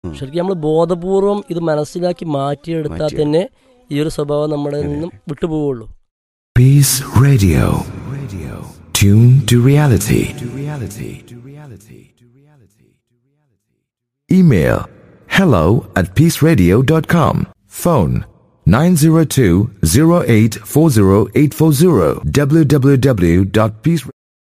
ശരിക്കും നമ്മൾ ബോധപൂർവം ഇത് മനസ്സിലാക്കി മാറ്റിയെടുത്താൽ മാറ്റി. തന്നെ ഈ ഒരു സ്വഭാവം നമ്മുടെ നിന്നും വിട്ടുപോവുള്ളൂ Peace Radio. Radio. Tune to reality. To reality. To reality. To reality. Email hello at peaceradio.com. Phone 902-0840840 www.peace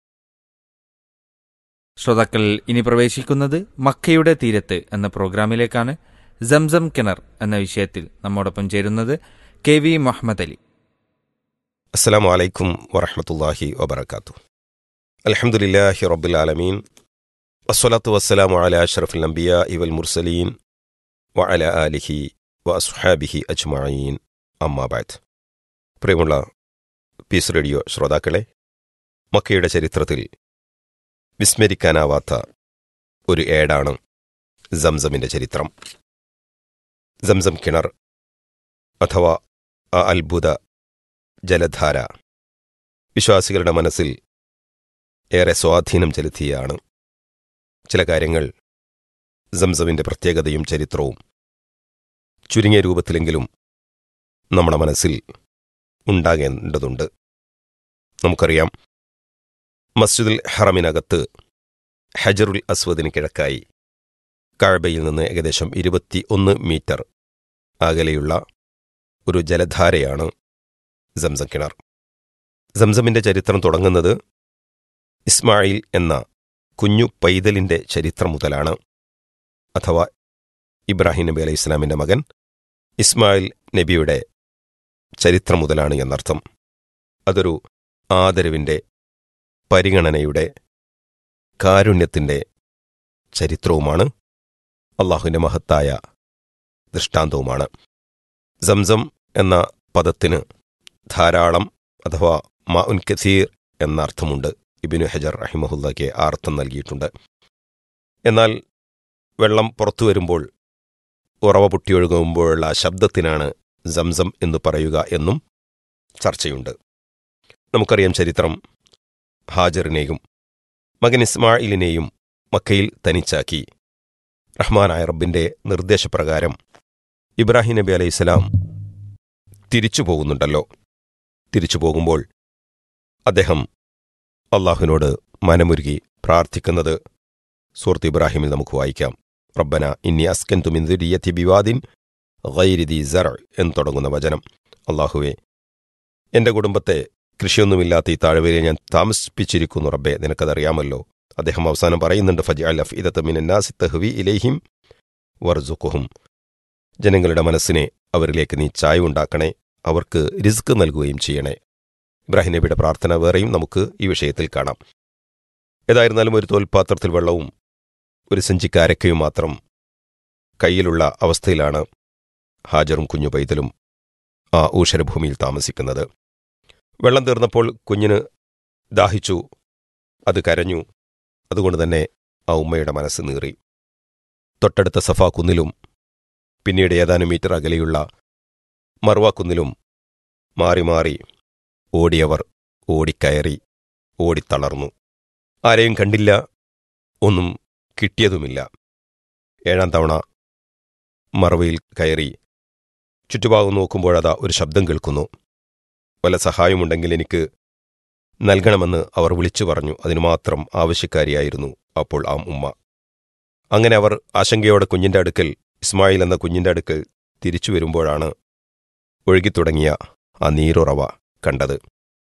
ശ്രോതാക്കൾ ഇനി പ്രവേശിക്കുന്നത് മക്കയുടെ തീരത്ത് എന്ന പ്രോഗ്രാമിലേക്കാണ് സംസം കിണർ എന്ന വിഷയത്തിൽ നമ്മോടൊപ്പം ചേരുന്നത് കെ വി മുഹമ്മദ് അലി അസ്സലാമു അലൈക്കും വറഹമത്തല്ലാഹി വബർക്കാത്തു അലഹമുല്ലാഹി റബ്ബുലാലമീൻ വസ്സലാത്തു വസ്സലാമു അല അഷ്റഫുൽ അംബിയ ഇവൽ മുർസലീൻ വ അല ആലിഹി വ അസ്ഹാബിഹി അജ്മഈൻ അമ്മാബാദ് പ്രിയമുള്ള പീസ് റേഡിയോ ശ്രോതാക്കളെ മക്കയുടെ ചരിത്രത്തിൽ വിസ്മരിക്കാനാവാത്ത ഒരു ഏടാണ് സംസമിൻ്റെ ചരിത്രം സംസം കിണർ അഥവാ ആ അത്ഭുത ജലധാര വിശ്വാസികളുടെ മനസ്സിൽ ഏറെ സ്വാധീനം ചെലുത്തിയാണ് ചില കാര്യങ്ങൾ സംസമിൻ്റെ പ്രത്യേകതയും ചരിത്രവും ചുരുങ്ങിയ രൂപത്തിലെങ്കിലും നമ്മുടെ മനസ്സിൽ ഉണ്ടാകേണ്ടതുണ്ട് നമുക്കറിയാം മസ്ജിദുൽ ഹറമിനകത്ത് ഹജറുൽ അസ്വദിന് കിഴക്കായി കഴബയിൽ നിന്ന് ഏകദേശം ഇരുപത്തി ഒന്ന് മീറ്റർ അകലെയുള്ള ഒരു ജലധാരയാണ് സംസം കിണർ സംസമിന്റെ ചരിത്രം തുടങ്ങുന്നത് ഇസ്മായിൽ എന്ന കുഞ്ഞു പൈതലിന്റെ ചരിത്രം മുതലാണ് അഥവാ ഇബ്രാഹിം നബി അലൈഹി ഇസ്ലാമിന്റെ മകൻ ഇസ്മായിൽ നബിയുടെ ചരിത്രം മുതലാണ് എന്നർത്ഥം അതൊരു ആദരവിന്റെ പരിഗണനയുടെ കാരുണ്യത്തിന്റെ ചരിത്രവുമാണ് അള്ളാഹുവിന്റെ മഹത്തായ ദൃഷ്ടാന്തവുമാണ് സംസം എന്ന പദത്തിന് ധാരാളം അഥവാ മാ ഉൻ കസീർ എന്ന അർത്ഥമുണ്ട് ഇബിനു ഹജർ റഹിമഹുല്ലയ്ക്ക് ആ അർത്ഥം നൽകിയിട്ടുണ്ട് എന്നാൽ വെള്ളം പുറത്തു വരുമ്പോൾ ഉറവ പൊട്ടിയൊഴുകുമ്പോഴുള്ള ശബ്ദത്തിനാണ് സംസം എന്ന് പറയുക എന്നും ചർച്ചയുണ്ട് നമുക്കറിയാം ചരിത്രം ഹാജറിനെയും മകൻ ഇസ്മായിലിനെയും മക്കയിൽ തനിച്ചാക്കി റഹ്മാനായ റബ്ബിന്റെ നിർദ്ദേശപ്രകാരം ഇബ്രാഹിം നബി അലൈഹിസ്സലാം തിരിച്ചു പോകുന്നുണ്ടല്ലോ തിരിച്ചു പോകുമ്പോൾ അദ്ദേഹം അള്ളാഹുവിനോട് മനമുരുകി പ്രാർത്ഥിക്കുന്നത് സൂറത്ത് ഇബ്രാഹിമിൽ നമുക്ക് വായിക്കാം റബ്ബന ഇന്നി അസ്കൻ തുമിന്ദുരിയത്തി ബിവാദിൻ ഗൈരിദി സർ എന്ന് തുടങ്ങുന്ന വചനം അള്ളാഹുവെ എന്റെ കുടുംബത്തെ കൃഷിയൊന്നുമില്ലാത്ത ഈ താഴ്വരയിൽ ഞാൻ താമസിപ്പിച്ചിരിക്കുന്നു റബ്ബെ നിനക്കതറിയാമല്ലോ അദ്ദേഹം അവസാനം പറയുന്നുണ്ട് ഫജ് അൽ അഫ് ഇദത്തമിനാസി തഹ്വി ഇലേഹിം വർസുഖുഹും ജനങ്ങളുടെ മനസ്സിനെ അവരിലേക്ക് നീ ചായവുണ്ടാക്കണേ അവർക്ക് റിസ്ക് നൽകുകയും ചെയ്യണേ ഇബ്രാഹിം നബിയുടെ പ്രാർത്ഥന വേറെയും നമുക്ക് ഈ വിഷയത്തിൽ കാണാം ഏതായിരുന്നാലും ഒരു തോൽപാത്രത്തിൽ വെള്ളവും ഒരു സഞ്ചിക്ക് അരക്കയും മാത്രം കയ്യിലുള്ള അവസ്ഥയിലാണ് ഹാജറും കുഞ്ഞു പൈതലും ആ ഊഷരഭൂമിയിൽ താമസിക്കുന്നത് വെള്ളം തീർന്നപ്പോൾ കുഞ്ഞിന് ദാഹിച്ചു അത് കരഞ്ഞു അതുകൊണ്ട് തന്നെ ആ ഉമ്മയുടെ മനസ്സ് നീറി തൊട്ടടുത്ത സഫാ കുന്നിലും പിന്നീട് ഏതാനും മീറ്റർ അകലെയുള്ള മർവ കുന്നിലും മാറി മാറി ഓടിയവർ ഓടിക്കയറി ഓടിത്തളർന്നു ആരെയും കണ്ടില്ല ഒന്നും കിട്ടിയതുമില്ല ഏഴാം തവണ മറവയിൽ കയറി ചുറ്റുഭാഗം നോക്കുമ്പോഴതാ ഒരു ശബ്ദം കേൾക്കുന്നു വല്ല സഹായമുണ്ടെങ്കിൽ എനിക്ക് നൽകണമെന്ന് അവർ വിളിച്ചു പറഞ്ഞു അതിനു മാത്രം ആവശ്യക്കാരിയായിരുന്നു അപ്പോൾ ആ ഉമ്മ അങ്ങനെ അവർ ആശങ്കയോടെ കുഞ്ഞിന്റെ അടുക്കൽ ഇസ്മായിൽ എന്ന കുഞ്ഞിന്റെ അടുക്കൽ തിരിച്ചു വരുമ്പോഴാണ് ഒഴുകിത്തുടങ്ങിയ ആ നീരുറവ കണ്ടത്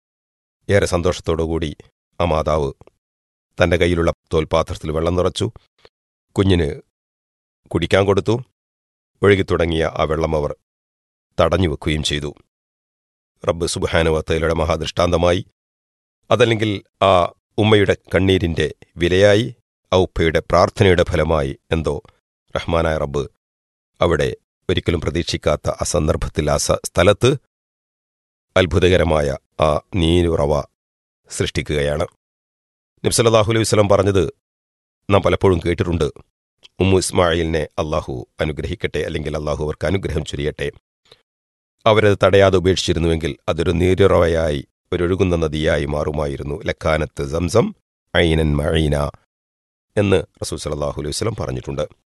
ഏറെ സന്തോഷത്തോടുകൂടി ആ മാതാവ് തന്റെ കയ്യിലുള്ള തോൽപാത്രത്തിൽ വെള്ളം നിറച്ചു കുഞ്ഞിന് കുടിക്കാൻ കൊടുത്തു ഒഴുകിത്തുടങ്ങിയ ആ വെള്ളം അവർ തടഞ്ഞു വെക്കുകയും ചെയ്തു റബ്ബ് സുബാനുവത്തയിലൂടെ മഹാദൃഷ്ടാന്തമായി അതല്ലെങ്കിൽ ആ ഉമ്മയുടെ കണ്ണീരിന്റെ വിലയായി ആ ഉപ്പയുടെ പ്രാർത്ഥനയുടെ ഫലമായി എന്തോ റഹ്മാനായ റബ്ബ് അവിടെ ഒരിക്കലും പ്രതീക്ഷിക്കാത്ത ആ സന്ദർഭത്തിൽ ആ സ- സ്ഥലത്ത് അത്ഭുതകരമായ ആ നീരുറവ സൃഷ്ടിക്കുകയാണ് നബ്സല്ലാഹു അലൈഹി വസ്ലം പറഞ്ഞത് നാം പലപ്പോഴും കേട്ടിട്ടുണ്ട് ഉമ്മു ഇസ്മായിലിനെ അള്ളാഹു അനുഗ്രഹിക്കട്ടെ അല്ലെങ്കിൽ അള്ളാഹു അവർക്ക് അനുഗ്രഹം ചുരിയട്ടെ അവരത് തടയാതെ ഉപേക്ഷിച്ചിരുന്നുവെങ്കിൽ അതൊരു നീരുറവയായി ഒരൊഴുകുന്ന നദിയായി മാറുമായിരുന്നു ലക്കാനത്ത് സംസം ഐനൻ മഴീന എന്ന് റസൂൽ സലാഹു അലൈഹി വസ്ലം പറഞ്ഞിട്ടുണ്ട്